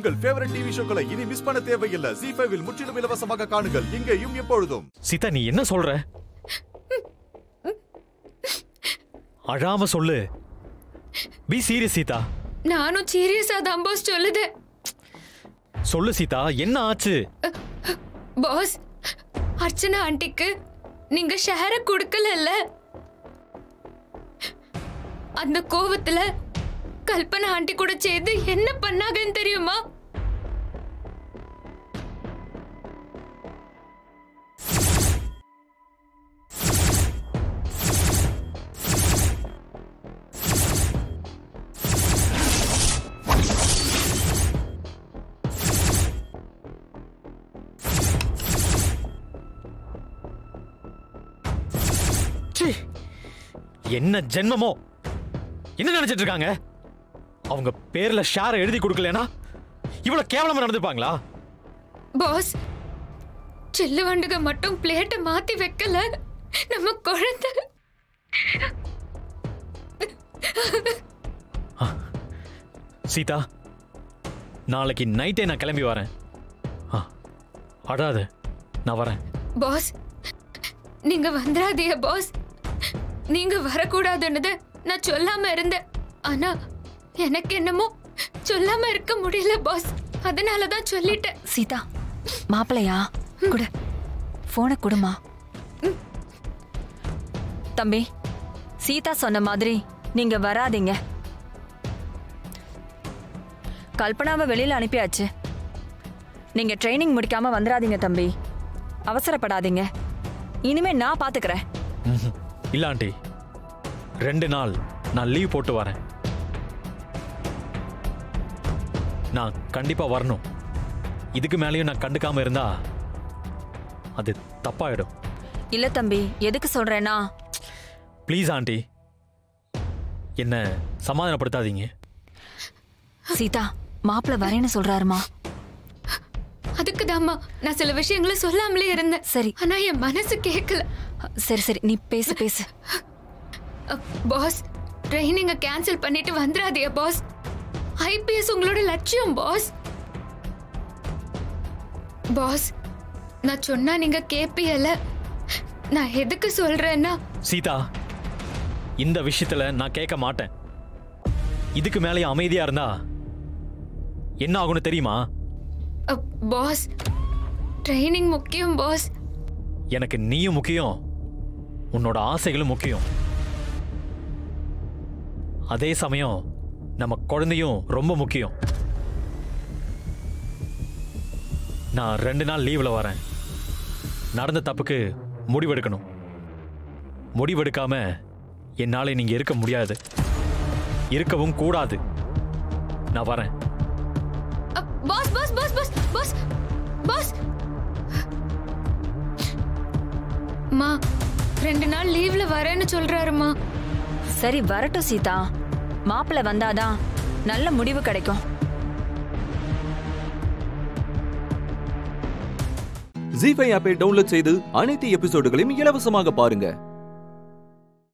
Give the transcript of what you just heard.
உங்கள் favourite TV ஷோக்களை இனி miss பண்ண தேவையில்லை ஜி ஃபைவில் முற்றிலும் இலவசமாக காணுங்கள் இங்கேயும் எப்பொழுதும் சீதா நீ என்ன சொல்ற அழாம சொல்லு பி சீரியஸ் சீதா நானும் சீரியஸா தான் பாஸ் சொல்லுதேன் சொல்லு சீதா என்ன ஆச்சு பாஸ் அர்ச்சனா ஆண்டிக்கு நீங்க ஷேர கொடுக்கலல்ல அந்த கோவத்துல கல்பனா ஆண்டி கூட சேர்ந்து என்ன பண்ணாங்கன்னு தெரியுமா ச்சீ! என்ன ஜென்மமோ என்ன நினைச்சிட்டு இருக்காங்க அவங்க பேர்ல ஷேர் எழுதி கொடுக்கலனா இவ்வளவு கேவலமா நடந்துப்பாங்களா பாஸ் சில்லு வண்டுக மட்டும் பிளேட்டை மாத்தி வைக்கல நம்ம குழந்தை சீதா நாளைக்கு நைட்டே நான் கிளம்பி வரேன் ஆ, அழாத நான் வரேன் பாஸ் நீங்க வந்துடாதீங்க பாஸ் நீங்க வரக்கூடாதுன்னு நான் சொல்லாம இருந்தேன் ஆனா எனக்கு என்னமோ சொல்லாம இருக்க முடியல பாஸ் அதனாலதான் சொல்லிட்டேன் சீதா மாப்பிளையா குடு போனை குடுமா தம்பி சீதா சொன்ன மாதிரி நீங்க வராதீங்க கல்பனாவை வெளியில அனுப்பியாச்சு நீங்க ட்ரைனிங் முடிக்காம வந்துடாதீங்க தம்பி அவசரப்படாதீங்க இனிமே நான் பாத்துக்கிறேன் ம்ஹும். இல்ல ஆண்டி ரெண்டு நாள் நான் லீவ் போட்டு வரேன் நான் கண்டிப்பா வரணும் இதுக்கு மேலேயும் நான் கண்டுக்காம இருந்தா அது தப்பாயிடும் இல்ல தம்பி எதுக்கு சொல்றேன்னா ப்ளீஸ் ஆண்டி என்ன சமாதானப்படுத்தாதீங்க சீதா மாப்பிள்ள வரேன்னு சொல்றாருமா அதுக்கு நான் சில விஷயங்களை சொல்லாமலே இருந்தேன் சரி. ஆனா என் மனசு கேட்கல சரி சரி நீ பேசு பேசு அ, பாஸ் ட்ரைனிங்க கேன்சல் பண்ணிட்டு வந்துடாதீங்க பாஸ் ஐபிஎஸ் உங்களோட லட்சியம் பாஸ் பாஸ் நான் சொன்னா நீங்க கேப்பியல நான் எதுக்கு சொல்றேன்னா சீதா இந்த விஷயத்துல நான் கேட்க மாட்டேன் இதுக்கு மேலேயும் அமைதியா இருந்தா என்ன ஆகும்னு தெரியுமா அ, பாஸ் ட்ரைனிங் முக்கியம் பாஸ் எனக்கு நீயும் முக்கியம் உன்னோட ஆசைகளும் முக்கியம் அதே சமயம் நம்ம குழந்தையும் ரொம்ப முக்கியம் நான் ரெண்டு நாள் லீவில் வரேன் நடந்த தப்புக்கு முடிவெடுக்கணும் முடிவெடுக்காம என்னால நீங்க இருக்க முடியாது இருக்கவும் கூடாது நான் வரேன் அ, boss boss boss boss boss boss மா ரெண்டு நாள் லீவ்ல வரேன்னு சொல்றாருமா சரி வரட்டும் சீதா மாப்பிள்ள வந்தாதான் நல்ல முடிவு கிடைக்கும் ஜி ஃபைவ் ஆப்பை டவுன்லோட் செய்து அனைத்து எபிசோடுகளையும் இலவசமாக பாருங்க